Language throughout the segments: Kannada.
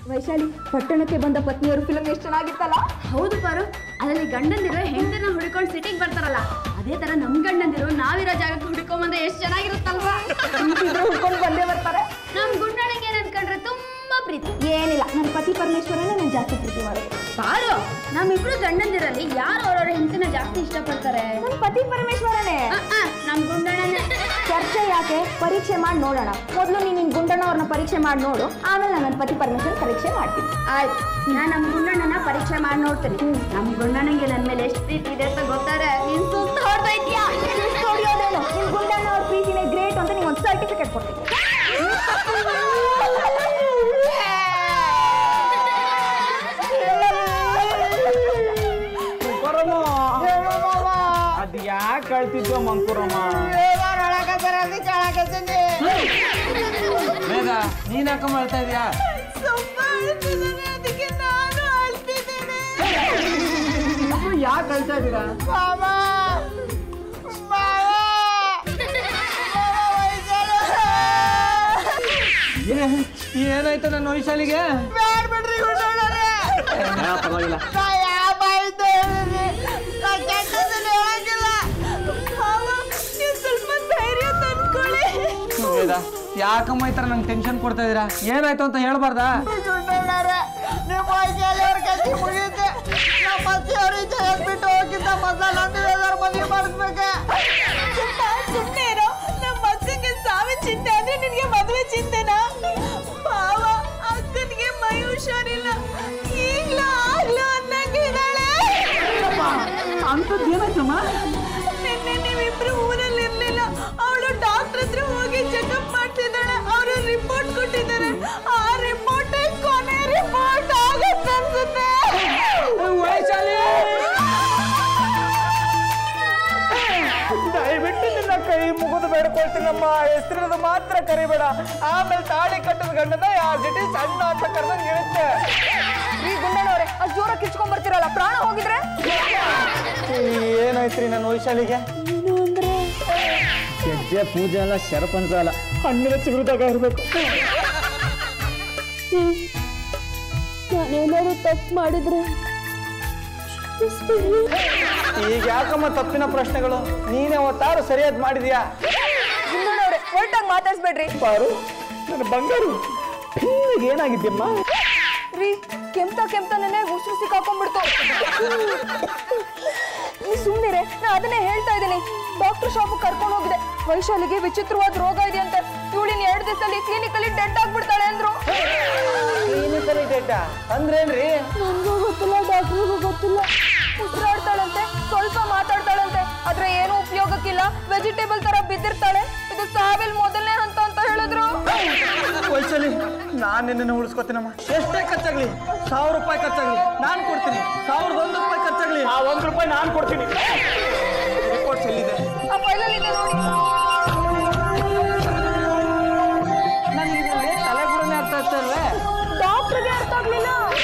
ವೈಶಾಲಿ ಪಟ್ಟಣಕ್ಕೆ ಬಂದ ಪತ್ನಿಯರು ಫಿಲಂ ಎಷ್ಟು ಚೆನ್ನಾಗಿತ್ತಲ್ಲ ಹೌದು ಪಾರು ಅದರಲ್ಲಿ ಗಂಡಂದಿರು ಹೆಂಡತಿನ ಹುಡುಕೊಂಡು ಸಿಟಿಗೆ ಬರ್ತಾರಲ್ಲ ಅದೇ ತರ ನಮ್ ಗಂಡಂದಿರು ನಾವಿರೋ ಜಾಗಕ್ಕೆ ಹುಡುಕೊಂಡ್ ಬಂದ್ರೆ ಎಷ್ಟು ಚೆನ್ನಾಗಿರುತ್ತಲ್ವಾ ಇದ್ರೆ ಹುಡ್ಕೊಂಡು ಬಂದೇ ಬರ್ತಾರೆ ನಮ್ ಗುಂಡಾಣಿಗೆ ಏನ್ ಅನ್ಕೊಂಡ್ರೆ ತುಂಬಾ ಪ್ರೀತಿ ಏನಿಲ್ಲ ನನ್ನ ಪತಿ ಪರಮೇಶ್ವರನೇ ನಾನು ಜಾಸ್ತಿ ಪ್ರೀತಿ ಮಾಡೋದು ಪಾರು ನಮ್ಮಿಬ್ರು ಗಂಡಂದಿರಲ್ಲಿ ಯಾರು ಅವ್ರವ್ರ ಹೆಂಡತಿನ ಜಾಸ್ತಿ ಇಷ್ಟಪಡ್ತಾರೆ ನನ್ನ ಪತಿ ಪರಮೇಶ್ವರನೇ ಆ, ಆ, ನಮ್ ಗುಂಡಣ್ಣನೇ ಚರ್ಚೆ ಯಾಕೆ ಪರೀಕ್ಷೆ ಮಾಡಿ ನೋಡೋಣ ಮೊದಲು ನೀನು ನಿನ್ನ ಗುಂಡಣ್ಣ ಅವ್ರನ್ನ ಪರೀಕ್ಷೆ ಮಾಡಿ ನೋಡು ಆಮೇಲೆ ನಾನು ನನ್ನ ಪತಿ ಪರಮೇಶ್ವರ ಪರೀಕ್ಷೆ ಮಾಡ್ತೀನಿ ಆಯ್ತು ನಾನ್ ನಮ್ ಗುಂಡಣ್ಣನ ಪರೀಕ್ಷೆ ಮಾಡಿ ನೋಡ್ತೀನಿ ನಮ್ ಗುಂಡಣ್ಣಂಗೆ ನನ್ ಮೇಲೆ ಎಷ್ಟು ಪ್ರೀತಿ ಇದೆ ಅಂತ ಗೊತ್ತಾರೆ ನೀನ್ ಸುತ್ತ ಹೊರಟೈತ್ಯಾ ಹೊಡಿಯೋದೇನು ನಿನ್ನ ಗುಂಡಣ್ಣ ಅವ್ರ ಪ್ರೀತಿನೇ ಗ್ರೇಟ್ ಅಂತ ನಿಂಗೆ ಒಂದು ಸರ್ಟಿಫಿಕೇಟ್ ಕೊಡ್ತೀನಿ ಮಂಕುರಮ್ಮ ಅದ್ ಯಾಕೆ ಕಳ್ತಿದ್ವ ಮಂಕುರಮ್ಮ ವೇದ ನೀನ್ ಯಾಕ ಮಾಡ್ತಾ ಇದೀಯಾ ಯಾಕೆ ಕಳ್ತಾ ಇದೀರಾ ಏ- ಏನಾಯ್ತು ನನ್ನ ವೈಶಾಲಿಗೆ ಯಾ, ಪರವಾಗಿಲ್ಲ ವೇದ ಯಾಕಮ್ಮ ಈ ಥರ ನಂಗೆ ಟೆನ್ಷನ್ ಕೊಡ್ತಾ ಇದೀರಾ ಏನಾಯ್ತು ಅಂತ ಹೇಳ್ಬಾರ್ದಾ ಸುಮ್ಮನೆ ಇರೋ ನಮ್ಮ ಮಗನಿಗೆ ಸಾವಿನ ಚಿಂತೆ ಅಂದ್ರೆ ನಿನಗೆ ಮದುವೆ ಚಿಂತೆನಾ ಪಾವ ಅಕ್ಕನಿಗೆ ಮೈ ಹುಷಾರಿಲ್ಲ ಈಗ್ಲೂ ಆಗ್ಲೂ ಅನ್ನಂಗಿದ್ದಾಳೆ ಅಂಥದ್ದು ಏನಾಯ್ತಮ್ಮ ನಿನ್ನೆ ನೀವಿಬ್ರು ಊರಲ್ಲಿ ಇರ್ಲಿಲ್ಲ ಅವಳು ಡಾಕ್ಟರ್ ಹತ್ರ ಹೋಗಿ ಚೆಕಪ್ ಮಾಡ್ತಿದ್ದಾಳೆ ಅವರು ರಿಪೋರ್ಟ್ ಕೊಟ್ಟಿದ್ದಾರೆ ಆ ರಿಪೋರ್ಟ್ ಕೊನೆ ರಿಪೋರ್ಟ್ ಆಗತ್ತೆ ಅನ್ಸುತ್ತೆ ವೈಶಾಲಿ ದಯವಿಟ್ಟು ನಿನ್ನ ಕೈ ಮುಗಿದು ಬೇಡ್ಕೊಳ್ತೀನಮ್ಮ ಹೆಸರಿನದು ಮಾತ್ರ ಕರಿಬೇಡ ಆಮೇಲೆ ತಾಳಿ ಕಟ್ಟದ ಗಂಡನ ಆ ಜಟಿ ಸಣ್ಣ ಅಂತ ಕರೆದಂಗೆ ಇರುತ್ತೆ ಈ ಗುಂಡಣ್ಣವ್ರೆ ಅಷ್ಟು ಜೋರ ಕಿಚ್ಕೊಂಡ್ ಬರ್ತಿರಲ್ಲ ಪ್ರಾಣ ಹೋಗಿದ್ರೆ ಏನಾಯ್ತ್ರಿ ನನ್ನ ವೈಶಾಲಿಗೆ ಹೆಜ್ಜೆ ಪೂಜೆ ಎಲ್ಲ ಶರಪಂಚ ಅಲ್ಲ ಹಣ್ಣಿನ ಚಿಗುರುದಾಗ ಇರಬೇಕು ನಾನೇನಾದ್ರು ತಪ್ಪು ಮಾಡಿದ್ರೆ ಈಗ ಯಾಕಮ್ಮ ತಪ್ಪಿನ ಪ್ರಶ್ನೆಗಳು ನೀನೇ ಅವತ್ತಾರು ಸರಿಯಾದ್ ಮಾಡಿದ್ಯಾ ಗುಂಡಣ್ಣವ್ರೆ ಒಟ್ಟಾಗಿ ಮಾತಾಡ್ಸ್ಬೇಡ್ರಿ ಬಾರು ನನ್ನ ಬಂಗಾರು ಈಗ ಏನಾಗಿದ್ಯಮ್ಮ ರೀ ಕೆಮ್ತ ಕೆಮ್ತ ನೆನೆ ಉಸಿರು ಸಿಕ್ಕಾಕೊಂಡ್ಬಿಡ್ತು ನೀ ಸುಮ್ಮನಿರೆ ನಾ ಅದನ್ನೇ ಹೇಳ್ತಾ ಇದ್ದೀನಿ ಡಾಕ್ಟರ್ ಶಾಪ್ ಕರ್ಕೊಂಡು ಹೋಗಿದೆ ವೈಶಾಲಿಗೆ ವಿಚಿತ್ರವಾದ ರೋಗ ಇದೆಯಂತೆ ಇವಳಿನ ಎರಡು ದಿವಸದಲ್ಲಿ ಕ್ಲಿನಿಕಲ್ಲಿ ಡೆಡ್ ಆಗ್ಬಿಡ್ತಾಳೆ ಅಂದ್ರು ಕ್ಲಿನಿಕಲ್ ಡೇಟ ಅಂದ್ರೇನ್ರಿ ನನಗೂ ಗೊತ್ತಿಲ್ಲ ಡಾಕ್ಟ್ರಿಗೂ ಗೊತ್ತಿಲ್ಲ ಉಸಿರಾಡ್ತಾಳಂತೆ ಸ್ವಲ್ಪ ಮಾತಾಡ್ತಾಳಂತೆ ಆದ್ರೆ ಏನು ಉಪಯೋಗಕ್ಕಿಲ್ಲ ವೆಜಿಟೇಬಲ್ ತರ ಬಿದ್ದಿರ್ತಾಳೆ ಇದು ಸಾವಿಲ್ ಮೊದಲನೇ ಹಂತ ಅಂತ ಹೇಳಿದ್ರು ವೈಶಾಲಿ ನಾನು ನಿನ್ನನ್ನು ಉಳಿಸ್ಕೊತೀನಮ್ಮ ಎಷ್ಟೇ ಖರ್ಚಾಗ್ಲಿ ಸಾವಿರ ರೂಪಾಯಿ ಖರ್ಚಾಗ್ಲಿ ನಾನು ಕೊಡ್ತೀನಿ ಸಾವಿರದ ಒಂದು ರೂಪಾಯಿ ಖರ್ಚಾಗ್ಲಿ ಆ ಒಂದು ರೂಪಾಯಿ ನಾನು ಕೊಡ್ತೀನಿ ರಿಪೋರ್ಟ್ಸ್ ಎಲ್ಲಿದೆ ಆ ಫೈಲಲ್ಲಿ ಇದೆ ನೋಡಿ ನನಗೆ ಇದರಲ್ಲಿ ತಲೆ ಗುಡನೆ ಅರ್ಥ ಆಗ್ತಲ್ವೇ ಡಾಕ್ಟ್ರಿಗೆ ಅರ್ಥ ಆಗ್ಲಿಲ್ಲ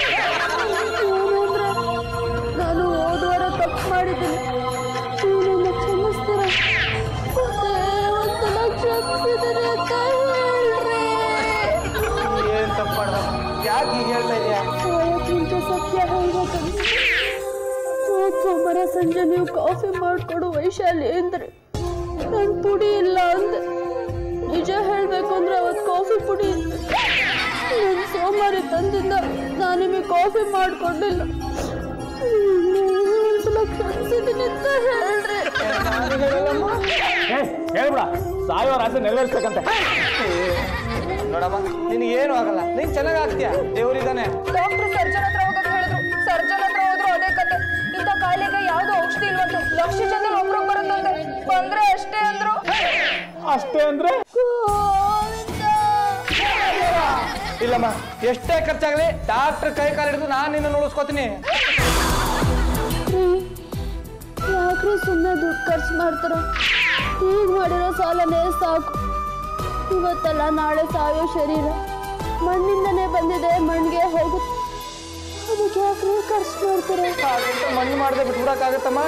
ನಾನು ಹೋದ ವಾರ ತಪ್ಪು ಮಾಡಿದ್ದೀನಿ ನನ್ನ ಕ್ಷಮಿಸ್ತೀರ ಒಂದು ಲಕ್ಷ ಕ್ಷಮಿಸಿದ್ದೀನಿ ಅಂತ ಹೇಳ್ರಿ ಏನ್ ತಪ್ಪು ಮಾಡ್ದಮ್ಮ ಯಾಕೆ ಹೀಗೆ ಹೇಳ್ತಾ ಇದೀಯಾ ಅವತ್ತಿಂತ ಸತ್ಯ ಹೇಳ್ಬೇಕಂತ ಹೋದ್ ಸೋಮವಾರ ಸಂಜೆ ನೀವು ಕಾಫಿ ಮಾಡಿಕೊಡು ವೈಶಾಲಿ ಅಂದ್ರೆ ನಾನು ಪುಡಿ ಇಲ್ಲ ಅಂದೆ ನಿಜ ಹೇಳ್ಬೇಕು ಅಂದ್ರೆ ಅವತ್ತು ಕಾಫಿ ಪುಡಿ ಇತ್ತು ನಾನು ಸೋಮವಾರ ತಂದಿಂದ ನಾನು ನಿಮಗೆ ಕಾಫಿ ಮಾಡಿಕೊಟ್ಟಿಲ್ಲ ಒಂದ್ಸಲ ಕ್ಷಮಿಸಿದ್ದೀನಿ ಅಂತ ಹೇಳ್ರಿ ಹೇಳ್ಬಿಡ ಸಾಯೋರ ಆಸೆ ನೆರವೇರಿಸ್ಬೇಕಂತೆ ನೋಡಮ್ಮ ನಿನಗೆ ಏನು ಆಗಲ್ಲ ನೀನ್ ಚೆನ್ನಾಗ್ ಆಗ್ತೀಯ ದೇವ್ರಿದಾನೆ ಡಾಕ್ಟರ್ ಸರ್ಜನ್ ಹತ್ರ ಹೋಗಕ್ ಹೇಳಿದ್ರು ಸರ್ಜನ್ ಹತ್ರ ಹೋದ್ರು ಅದೇ ಕತೆ ಇಂಥ ಕಾಯಿಲೆಗೆ ಯಾವ್ದು ಔಷಧಿ ಇಲ್ವಂತೆ ಲಕ್ಷ ಜನ ಒಬ್ರಿಗೆ ಬರುತ್ತಂತೆ ಬಂದ್ರೆ ಅಷ್ಟೇ ಅಂದ್ರು ಅಷ್ಟೇ ಅಂದ್ರೆ ಇಲ್ಲಮ್ಮ ಎಷ್ಟೇ ಖರ್ಚಾಗ್ಲಿ ಡಾಕ್ಟರ್ ಕೈ ಕಾಲು ಹಿಡಿದು ನಾನು ನಿನ್ನ ಉಳಿಸ್ಕೋತೀನಿ ಯಾಕ್ರಿ ಸುಮ್ಮನೆ ದುಡ್ಡು ಖರ್ಚು ಮಾಡ್ತಾರ ಈಗ ಮಾಡಿರೋ ಸಾಲನೇ ಸಾಕು ಇವತ್ತಲ್ಲ ನಾಳೆ ಸಾಯೋ ಶರೀರ ಮಣ್ಣಿಂದನೇ ಬಂದಿದೆ ಮಣ್ಣಿಗೆ ಹೋಗುತ್ತೆ ಅದಕ್ಕೆ ಯಾಕ್ರಿ ಖರ್ಚು ಮಾಡ್ತಾರೆ ಹಾಗಂತ ಮಣ್ಣು ಮಾಡದೆ ಬಿಟ್ಬಿಡಕ್ಕಾಗತ್ತಮ್ಮ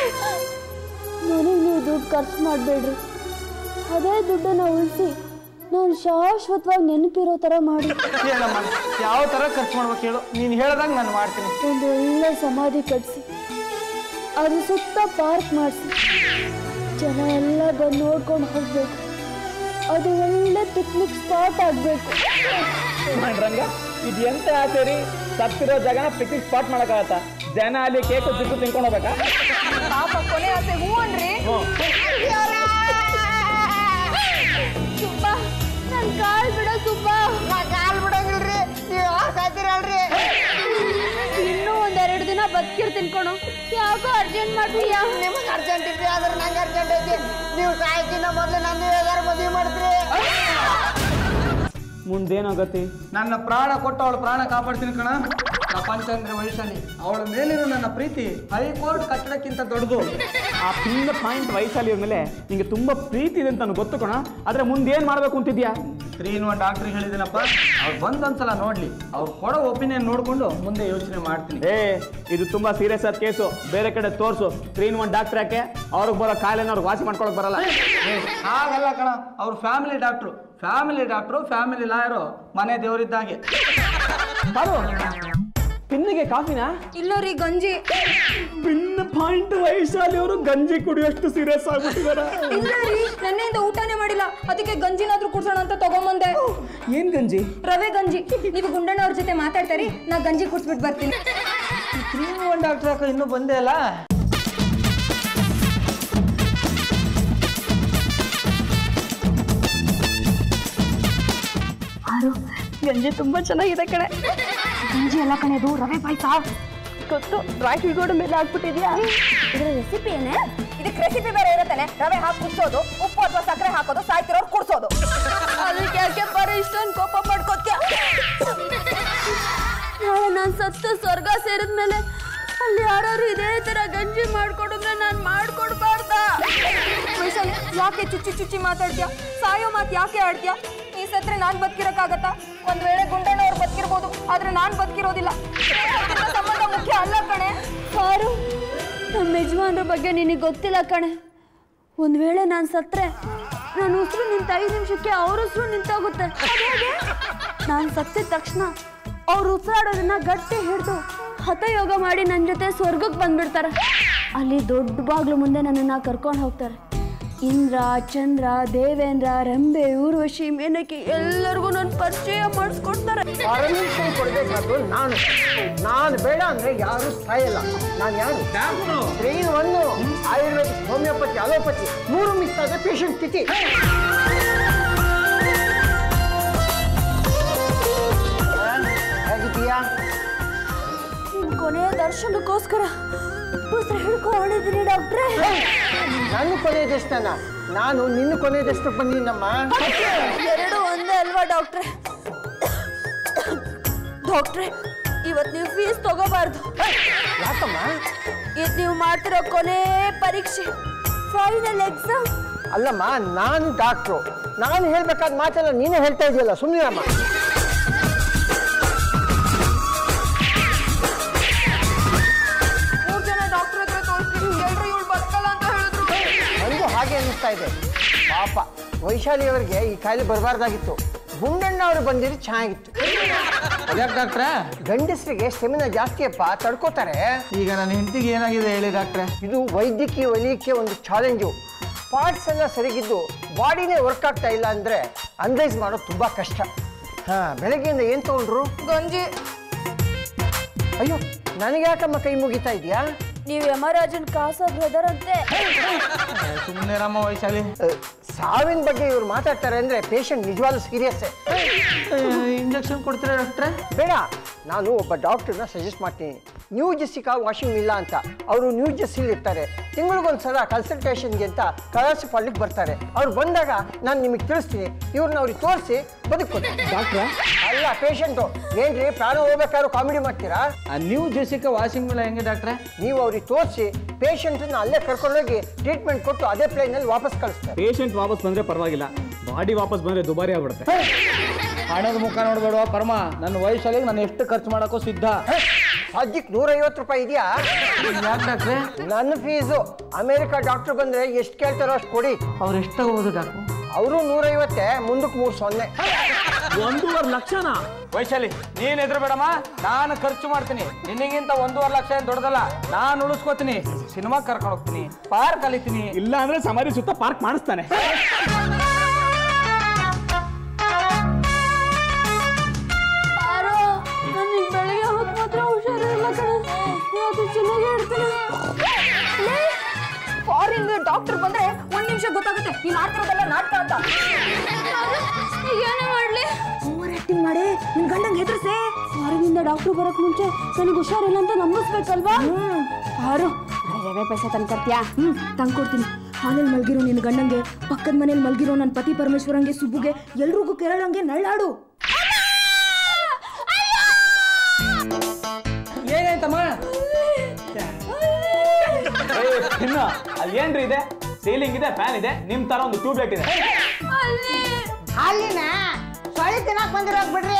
ನನಗೆ ನೀವು ದುಡ್ಡು ಖರ್ಚು ಮಾಡಬೇಡ್ರಿ ಅದೇ ದುಡ್ಡನ್ನ ಉಳಿಸಿ ನಾನು ಶಾಶ್ವತವಾಗಿ ನೆನಪಿರೋ ಥರ ಮಾಡಿ ಹೇಳಮ್ಮ ಯಾವ ಥರ ಖರ್ಚು ಮಾಡ್ಬೇಕು ಹೇಳು ನೀನು ಹೇಳ್ದಂಗೆ ನಾನು ಮಾಡ್ತೀನಿ ಒಂದು ಒಳ್ಳೆ ಸಮಾಧಿ ಕಟ್ಸಿ ಅದ್ರ ಸುತ್ತ ಪಾರ್ಕ್ ಮಾಡಿಸಿ ಜನ ಎಲ್ಲ ಬಂದು ನೋಡ್ಕೊಂಡು ಹೋಗ್ಬೇಕು ಅದು ಒಳ್ಳೆ ಪಿಕ್ನಿಕ್ ಸ್ಪಾಟ್ ಆಗಬೇಕು ಮಾಡ್ರಂಗ ಇದು ಎಂತ ಆಸೆ ರೀ ಸತ್ತಿರೋ ಜಾಗನ ಪಿಕ್ನಿಕ್ ಸ್ಪಾಟ್ ಮಾಡಕ್ಕಾಗತ್ತ ಜನ ಅಲ್ಲಿ ಕೇಕು ಚಿಕ್ಕು ತಿನ್ಕೊಂಡು ಹೋಗ್ಬೇಕಾ ಪಾಪ ಕೊನೆ ಆಸೆ ಹೂ ಅನ್ರಿ ಸುಬ್ಬ ನನ್ನ ಕಾಲ್ ಬಿಡ ಸುಬ್ಬ ಕಾಲ್ ಬಿಡಂಗಿಲ್ರಿ ನೀವು ಸಾಯ್ತೀರಿ ಅಲ್ರಿ ಇನ್ನೂ ಒಂದೆರಡು ದಿನ ಬದುಕಿರ್ತೀನಿ ಕಣೋ ಯಾಕೋ ಅರ್ಜೆಂಟ್ ಮಾಡ್ತೀಯಾ ನಿಮಗೆ ಅರ್ಜೆಂಟ್ ಇದ್ರಿ ಆದ್ರೆ ನಂಗೆ ಅರ್ಜೆಂಟ್ ಐತಿ ನೀವು ಸಾಯ್ಕಿನ ಮೊದಲು ನನ್ನ ಯಾರು ಮದುವೆ ಮಾಡ್ತೀರಿ ಮುಂದೇನಾಗತ್ತೆ ನನ್ನ ಪ್ರಾಣ ಕೊಟ್ಟು ಅವಳ ಪ್ರಾಣ ಕಾಪಾಡ್ತೀನಿ ಕಣ ಪ್ರಪಂಚ ಅಂದ್ರೆ ವೈಶಾಲಿ ಅವಳ ಮೇಲಿರೋ ನನ್ನ ಪ್ರೀತಿ ಹೈಕೋರ್ಟ್ ಕಟ್ಟಡಕ್ಕಿಂತ ದೊಡ್ಡದು ಆ ಪಿನ್ ಪಾಯಿಂಟ್ ವಯಸ್ಸಲ್ಲಿ ಮೇಲೆ ನಿಂಗೆ ತುಂಬಾ ಪ್ರೀತಿ ಇದೆ ಅಂತ ನನಗೆ ಗೊತ್ತು ಕಣ ಆದ್ರೆ ಮುಂದೇನ್ ಮಾಡ್ಬೇಕು ಅಂತಿದ್ಯಾ ತ್ರೀ ಇನ್ ಒನ್ ಡಾಕ್ಟ್ರಿಗೆ ಹೇಳಿದ್ದೀನಪ್ಪ ಅವ್ರು ಬಂದೊಂದ್ಸಲ ನೋಡ್ಲಿ ಅವ್ರು ಕೊಡೋ ಒಪಿನಿಯನ್ ನೋಡ್ಕೊಂಡು ಮುಂದೆ ಯೋಚನೆ ಮಾಡ್ತೀನಿ ಏ ಇದು ತುಂಬಾ ಸೀರಿಯಸ್ ಆದ ಕೇಸು ಬೇರೆ ಕಡೆ ತೋರ್ಸು ತ್ರೀ ಇನ್ ಒನ್ ಡಾಕ್ಟರ್ ಯಾಕೆ ಅವ್ರಿಗೆ ಬರೋ ಕಾಯಿಲೆನ ಅವ್ರಿಗೆ ವಾಸಿ ಮಾಡ್ಕೊಳಕ್ ಬರಲ್ಲ ಏ, ಹಾಗಲ್ಲ ಕಣ ಅವ್ರು family doctor family doctor family lawyer ಮನೆ ದೇವರಿದ್ದಾಗೆ ಬಾರು ಪಿನ್ನಿಗೆ ಕಾಫಿನಾ ಇಲ್ಲ ರೀ ಗಂಜಿ ಪಿನ್ ಪಾಯಿಂಟ್ ವಯಸ್ಸಲ್ಲಿ ಅವರು ಗಂಜಿ ಕುಡಿಯೋಷ್ಟು ಸೀರಿಯಸ್ ಆಗ್ಬಿಟ್ಟಿದಾರ ಇಲ್ಲ ರೀ ನೆನ್ನೆಯಿಂದ ಊಟನೇ ಮಾಡಿಲ್ಲ ಅದಕ್ಕೆ ಗಂಜಿನಾದ್ರೂ ಕುಡ್ಸೋಣ ಅಂತ ತಗೊಂಬಂದೆ ಏನ್ ಗಂಜಿ ರವೆ ಗಂಜಿ ನೀವು ಗುಂಡಣ್ಣ ಅವ್ರ ಜೊತೆ ಮಾತಾಡ್ತಾರಿ ನಾ ಗಂಜಿ ಕುಡ್ಸ್ಬಿಟ್ಟು ಬರ್ತೀನಿ ತ್ರೀ ಇನ್ ಒನ್ ಡಾಕ್ಟ್ರ್ ಯಾಕೆ ಇನ್ನೂ ಬಂದೇ ಅಲ್ಲ ಗಂಜಿ ತುಂಬಾ ಚೆನ್ನಾಗಿದೆ ಕಣೆ ಗಂಜಿ ಎಲ್ಲ ಕಣೆದು ರವೆ ಪಾಯ್ಸ ಗೊತ್ತು ರಾಕಿ ಗೋಡು ಮೇಲೆ ಹಾಕ್ಬಿಟ್ಟಿದ್ಯಾ ಇದರ ರೆಸಿಪಿ ಏನೇ ಇದಕ್ಕೆ ರೆಸಿಪಿ ಬೇರೆ ಇರುತ್ತಾನೆ ರವೆ ಹಾಕಿ ಕುಡ್ಸೋದು ಉಪ್ಪು ಅಥವಾ ಸಕ್ಕರೆ ಹಾಕೋದು ಸಾಯ್ತಿರೋರು ಕುಡ್ಸೋದು ಅದಕ್ಕೆ ಯಾಕೆ ಬರೀ ಇಷ್ಟೊಂದು ಕೋಪ ಮಾಡ್ಕೋತ್ಯ ನಾಳೆ ನಾನು ಸತ್ತು ಸ್ವರ್ಗ ಸೇರಿದ್ಮೇಲೆ ಅಲ್ಲಿ ಯಾರು ಇದೇ ತರ ಗಂಜಿ ಮಾಡ್ಕೊಡಿದ್ರೆ ನಾನು ಮಾಡ್ಕೊಡ್ಬಾರ್ದ ವೈಶಾಲಿ ಯಾಕೆ ಚುಚ್ಚಿ ಚುಚ್ಚಿ ಮಾತಾಡ್ತೀಯ ಸಾಯೋ ಮಾತು ಯಾಕೆ ಆಡ್ತೀಯ ಈ ಸತ್ರೆ ನಾನ್ ಬದುಕಿರಕ್ಕಾಗತ್ತಾ ಒಂದ್ ವೇಳೆ ಗುಂಡಣ್ಣ ಅವ್ರು ಬದುಕಿರ್ಬೋದು ಆದ್ರೆ ನಾನ್ ಬದುಕಿರೋದಿಲ್ಲ ಸ್ನೇಹಕ್ಕಿಂತ ಸಂಬಂಧ ಮುಖ್ಯ ಅಲ್ಲ ಕಣೆ ಹಾರು ನಮ್ಮ ಯಜಮಾನ್ರ ಬಗ್ಗೆ ನಿನಗೆ ಗೊತ್ತಿಲ್ಲ ಕಣೆ ಒಂದು ವೇಳೆ ನಾನು ಸತ್ರೆ ನನ್ನ ಉಸಿರು ನಿಂತ ಐದು ನಿಮಿಷಕ್ಕೆ ಅವ್ರ ಉಸಿರು ನಿಂತೋಗುತ್ತೆ ನಾನು ಸತ್ತಿದ ತಕ್ಷಣ ಅವ್ರು ಉಸಿರಾಡೋದನ್ನ ಗಟ್ಟಿ ಹಿಡಿದು ಹಠಯೋಗ ಮಾಡಿ ನನ್ನ ಜೊತೆ ಸ್ವರ್ಗಕ್ಕೆ ಬಂದ್ಬಿಡ್ತಾರೆ ಅಲ್ಲಿ ದೊಡ್ಡ ಬಾಗ್ಲು ಮುಂದೆ ನನ್ನನ್ನು ಕರ್ಕೊಂಡು ಹೋಗ್ತಾರೆ ಇಂದ್ರ ಚಂದ್ರ ದೇವೇಂದ್ರ ರಂಬೆ ಊರ್ವಶಿ ಮೇನಕಿ ಎಲ್ಲರಿಗೂ ನನ್ನ ಪರಿಚಯ ಮಾಡಿಸ್ಕೊಡ್ತಾರೆ ಪರ್ಮಿಷನ್ ಕೊಡಬೇಕಾದ್ರು ನಾನು ನಾನು ಬೇಡ ಅಂದ್ರೆ ಯಾರು ಸಾಯಲ್ಲ ನಾನು ಯಾರು ಟ್ರೈನ್ ಒಂದು ಆಯುರ್ವೇದಿಕ್ ಹೋಮಿಯೋಪತಿ ಅಲೋಪತಿ ಮೂರು ಮಿಸ್ ಆದ ಪೇಷಂಟ್ ಸ್ಥಿತಿ ಹೇಗಿದ್ದೀಯಾ ನಿಮ್ ಕೊನೆಯ ದರ್ಶನಕ್ಕೋಸ್ಕರ ಉಸಿರು ಹಿಡ್ಕೊಂಡಿದ್ದೀನಿ ಡಾಕ್ಟ್ರೇ ನನ್ನ ಕೊನೆಯದಷ್ಟನ ನಾನು ನಿನ್ನ ಕೊನೆಯದಷ್ಟು ಬಂದಿನಮ್ಮ ಎರಡು ಒಂದೇ ಅಲ್ವಾ ಡಾಕ್ಟ್ರೆ ಡಾಕ್ಟ್ರೆ ಇವತ್ತು ನೀವು ಫೀಸ್ ತಗೋಬಾರ್ದು ಯಾಕಮ್ಮ ಇದು ನೀವು ಮಾಡ್ತಿರೋ ಕೊನೆ ಪರೀಕ್ಷೆ ಫೈನಲ್ ಎಕ್ಸಾಮ್ ಅಲ್ಲಮ್ಮ ನಾನು ಡಾಕ್ಟ್ರು ನಾನು ಹೇಳ್ಬೇಕಾದ ಮಾತೆಲ್ಲ ನೀನೇ ಹೇಳ್ತಾ ಇದೆಯಲ್ಲ ಸುಮ್ಮನಿರಮ್ಮ ಮೂರ್ ಜನ ಡಾಕ್ಟರ್ ಹತ್ರ ತೋರಿಸ್ತೀನಿ ಎಲ್ರು ಇವಳು ಬದುಕಲ್ಲ ಅಂತ ಹೇಳಿದ್ರು ನನಗೂ ಹಾಗೆ ಅನ್ನಿಸ್ತಾ ಇದೆ ಪಾಪ ವೈಶಾಲಿ ಅವರಿಗೆ ಈ ಕಾಯಿಲೆ ಬರಬಾರ್ದಾಗಿತ್ತು ಗುಂಡಣ್ಣ ಅವರು ಬಂದಿರಿ ಚೆನ್ನಾಗಿತ್ತು ಅದ್ಯಾಕೆ ಡಾಕ್ಟ್ರೆ ಗಂಡಸರಿಗೆ ಸ್ಟೆಮಿನ ಜಾಸ್ತಿಯಪ್ಪ ತಡ್ಕೋತಾರೆ ಈಗ ನನ್ನ ಹೆಂಡತಿಗೆ ಏನಾಗಿದೆ ಹೇಳಿ ಡಾಕ್ಟ್ರೆ ಇದು ವೈದ್ಯಕೀಯ ವಲಯಕ್ಕೆ ಒಂದು ಚಾಲೆಂಜು ಪಾರ್ಟ್ಸ್ ಎಲ್ಲ ಸರಿಗಿದ್ದು ಬಾಡಿನೇ ವರ್ಕ್ ಆಗ್ತಾ ಇಲ್ಲ ಅಂದರೆ ಅನಲೈಸ್ ಮಾಡೋದು ತುಂಬ ಕಷ್ಟ ಹಾಂ ಬೆಳಗ್ಗೆಯಿಂದ ಏನು ತೊಗೊಂಡ್ರು ಗಂಜಿ ಅಯ್ಯೋ ನನಗೆ ಯಾಕಮ್ಮ ಕೈ ಮುಗಿತಾ ಇದೆಯಾ ನೀವು ಯಮರಾಜನ್ ಕಾಸ ಬ್ರದರ್ ಅಂತೆ ಸುಮ್ಮನೆ ರಾಮ ವೈಶಾಲಿ ಸಾವಿನ ಬಗ್ಗೆ ಇವ್ರು ಮಾತಾಡ್ತಾರೆ ಅಂದರೆ ಪೇಷಂಟ್ ನಿಜವಾಗ್ಲೂ ಸೀರಿಯಸ್ಸೇ ಇಂಜೆಕ್ಷನ್ ಕೊಡ್ತೀರಾ ಡಾಕ್ಟ್ರೆ ಬೇಡ ನಾನು ಒಬ್ಬ ಡಾಕ್ಟರ್ನ ಸಜೆಸ್ಟ್ ಮಾಡ್ತೀನಿ ನ್ಯೂ ಜೆಸ್ಸಿಕಾ ವಾಷಿಂಗ್ ಮಿಲ್ಲ ಅಂತ ಅವರು ನ್ಯೂ ಜೆಸ್ಸಿಲಿ ಇರ್ತಾರೆ ತಿಂಗಳಿಗೊಂದ್ಸಲ ಕನ್ಸಲ್ಟೇಷನ್ಗೆ ಅಂತ ಕಲಾಸಿ ಪಾಲಿಗೆ ಬರ್ತಾರೆ ಅವ್ರು ಬಂದಾಗ ನಾನು ನಿಮಗೆ ತಿಳಿಸ್ತೀನಿ ಇವ್ರನ್ನ ಅವ್ರಿಗೆ ತೋರಿಸಿ ಬದುಕ್ಕೊಡಿ ಡಾಕ್ಟ್ರ ಅಲ್ಲ ಪೇಷಂಟು ಏನ್ರಿ ಪ್ರಾಣ ಹೋಗ್ಬೇಕಾದ್ರೂ ಕಾಮಿಡಿ ಮಾಡ್ತೀರಾ ಆ ನ್ಯೂ ಜೆಸಿಕಾ ವಾಷಿಂಗ್ ಮಿಲ್ಲ ಹೆಂಗೆ ಡಾಕ್ಟ್ರೆ ನೀವು ಅವ್ರಿಗೆ ತೋರಿಸಿ ಪೇಷಂಟನ್ನ ಅಲ್ಲೇ ಕರ್ಕೊಂಡೋಗಿ ಟ್ರೀಟ್ಮೆಂಟ್ ಕೊಟ್ಟು ಅದೇ ಪ್ಲೇನಲ್ಲಿ ವಾಪಸ್ ಕಳಿಸ್ತಾರೆ ಪೇಷಂಟ್ ವಾಪಸ್ ಬಂದ್ರೆ ಪರವಾಗಿಲ್ಲ ಬಾಡಿ ವಾಪಸ್ ಬಂದ್ರೆ ದುಬಾರಿ ಆಗ್ಬಿಡುತ್ತೆ ಹಣದ ಮುಖ ನೋಡ್ಬೇಡುವ ಪರಮ ನನ್ನ ವಯಸ್ಸಲ್ಲಿ ನಾನು ಎಷ್ಟು ಖರ್ಚು ಮಾಡೋಕ್ಕೂ ಸಿದ್ಧ ಸದ್ಯಕ್ಕೆ ನೂರೈವತ್ತು ರೂಪಾಯಿ ಇದೆಯಾ ಯಾಕೆ ಡಾಕ್ಟ್ರೆ ನನ್ನ ಫೀಸು ಅಮೇರಿಕಾ ಡಾಕ್ಟರ್ ಬಂದರೆ ಎಷ್ಟು ಕೇಳ್ತಾರೋ ಅಷ್ಟು ಕೊಡಿ ಅವ್ರು ಎಷ್ಟು ತಗೋಬೋದು ಡಾಕ್ಟ್ರು ಅವರು ನೂರೈವತ್ತೆ ಮುಂದಕ್ಕೆ ಮೂರು ಸೊನ್ನೆ ಒಂದೂವರೆ ಲಕ್ಷನ ವೈಶಾಲಿ ನೀನ್ ಎದುರು ಬೇಡಮ್ಮ ನಾನು ಖರ್ಚು ಮಾಡ್ತೀನಿ ನಿನಗಿಂತ ಒಂದೂವರೆ ಲಕ್ಷ ಏನು ದೊಡ್ಡದಲ್ಲ ನಾನು ಉಳಿಸ್ಕೋತೀನಿ ಸಿನಿಮಾ ಕರ್ಕೊಂಡು ಹೋಗ್ತೀನಿ ಪಾರ್ಕ್ ಕಲಿತೀನಿ ಇಲ್ಲ ಅಂದ್ರೆ ಸಮಾಧಿ ಸುತ್ತ ಪಾರ್ಕ್ ಮಾಡಿಸ್ತಾನೆ ಯಾರೋ ನನಗೆ ಬೆಳಿಗ್ಗೆ ಹೊತ್ತು ಮಾತ್ರ ಹುಷಾರಿಲ್ಲ ಕಣೆ ಇವತ್ತು ಚೆನ್ನಾಗಿ ಹೇಳ್ತೀನಿ ಫಾರಿನ್ ಡಾಕ್ಟರ್ ಬಂದ್ರೆ ಒಂದ್ ನಿಮಿಷ ಗೊತ್ತಾಗುತ್ತೆ ನೀನ್ ಆಡ್ತಿರೋದೆಲ್ಲ ನಾಟಕ ಅಂತ ಏನು ಮಾಡ್ಲಿ ಓವರ್ ಆಕ್ಟಿಂಗ್ ಮಾಡಿ ನಿನ್ ಗಂಡಂಗ್ ಹೆದರ್ಸೆ ಹೊರಗಿಂದ ಡಾಕ್ಟ್ರು ಬರೋಕ್ ಮುಂಚೆ ನನಗೆ ಹುಷಾರಿಲ್ಲ ಅಂತ ನಂಬಿಸ್ಬೇಕಲ್ವಾ ಯಾರು ರವೆ ಪೈಸೆ ತಂದ್ಕೊಡ್ತೀಯಾ ಹ್ಮ್ ತಂದ್ಕೊಡ್ತೀನಿ ಹಾಲಲ್ಲಿ ಮಲ್ಗಿರೋ ನಿನ್ ಗಂಡಂಗೆ ಪಕ್ಕದ ಮನೇಲಿ ಮಲ್ಗಿರೋ ನನ್ನ ಪತಿ ಪರಮೇಶ್ವರಂಗೆ ಸುಬ್ಬುಗೆ ಎಲ್ರಿಗೂ ಕೇಳಂಗೆ ನಳ್ಳಾಡು ಏನಾಯ್ತಮ್ಮ ಇನ್ನ ಅಲ್ಲಿ ಏನ್ರಿ ಇದೆ ಸೀಲಿಂಗ್ ಇದೆ ಫ್ಯಾನ್ ಇದೆ ನಿಮ್ ತರ ಒಂದು ಟ್ಯೂಬ್ ಲೈಟ್ ಇದೆ ಅಲ್ಲಿನ ಸೊಳ್ಳೆ ತಿನ್ನಕ್ ಬಂದಿರೋಕ್ ಬಿಡ್ರಿ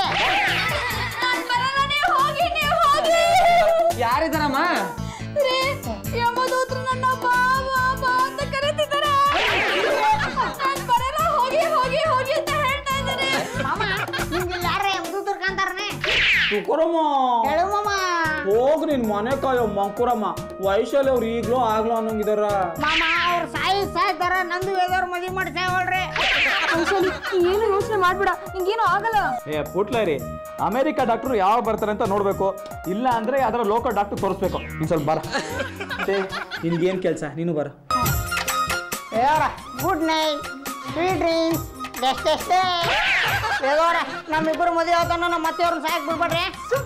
ಯಾರಿದಾರಮ್ಮ ಯಮದೂತ್ರ ನನ್ನ ಬಾ ಬಾ ಬಾ ಅಂತ ಕರೀತಿದ್ದಾರೆ ನಾನ್ ಬರಲ್ಲ ಹೋಗಿ ಹೋಗಿ ಹೋಗಿ ಅಂತ ಹೇಳ್ತಾ ಇದ್ದಾರೆ ಮಾಮ ನಿಮ್ಗೆ ಯಾರ ಮುದುದ್ರ ಕಾಂತಾರನೆ ತುಕರಮ್ಮ ಹೇಳು ಮಾಮ ಹೋಗ್ ನಿನ್ ಮನೆ ಕಾಯೋ ಮಂಕುರಮ್ಮ ವೈಶಾಲಿ ಅವ್ರು ಈಗ್ಲೂ ಆಗ್ಲೋ ಅನ್ನೋಂಗಿದಾರ ಮಾಮ ಅವ್ರ ಸಾಯಿ ಸಾಯ್ತಾರ ನಂದು ಯಾವ್ದಾರು ಮದುವೆ ಮಾಡಿ ಸಾಯ್ವಲ್ರಿ ಏನು ಯೋಚನೆ ಮಾಡ್ಬೇಡ ನಿಂಗೇನು ಆಗಲ್ಲ ಏ ಪುಟ್ಲೇರಿ ಅಮೆರಿಕ ಡಾಕ್ಟ್ರು ಯಾವಾಗ ಬರ್ತಾರೆ ಅಂತ ನೋಡ್ಬೇಕು ಇಲ್ಲ ಅಂದ್ರೆ ಅದರ ಲೋಕಲ್ ಡಾಕ್ಟರ್ ತೋರಿಸ್ಬೇಕು ನೀನ್ ಸ್ವಲ್ಪ ಬರ ನಿನ್ಗೇನ್ ಕೆಲ್ಸ ನೀನು ಬರ ಹೇಳೋರ good night sweet dreams best ಎಷ್ಟೇ ಹೇಳೋರ ನಮ್ಮಿಬ್ಬರು ಮದುವೆ ಆತಾನ ನಮ್ಮ ಮತ್ತೆ ಅವ್ರನ್ನ ಸಾಯಕ್ ಬಿಡ್ಬೇಡ್ರಿ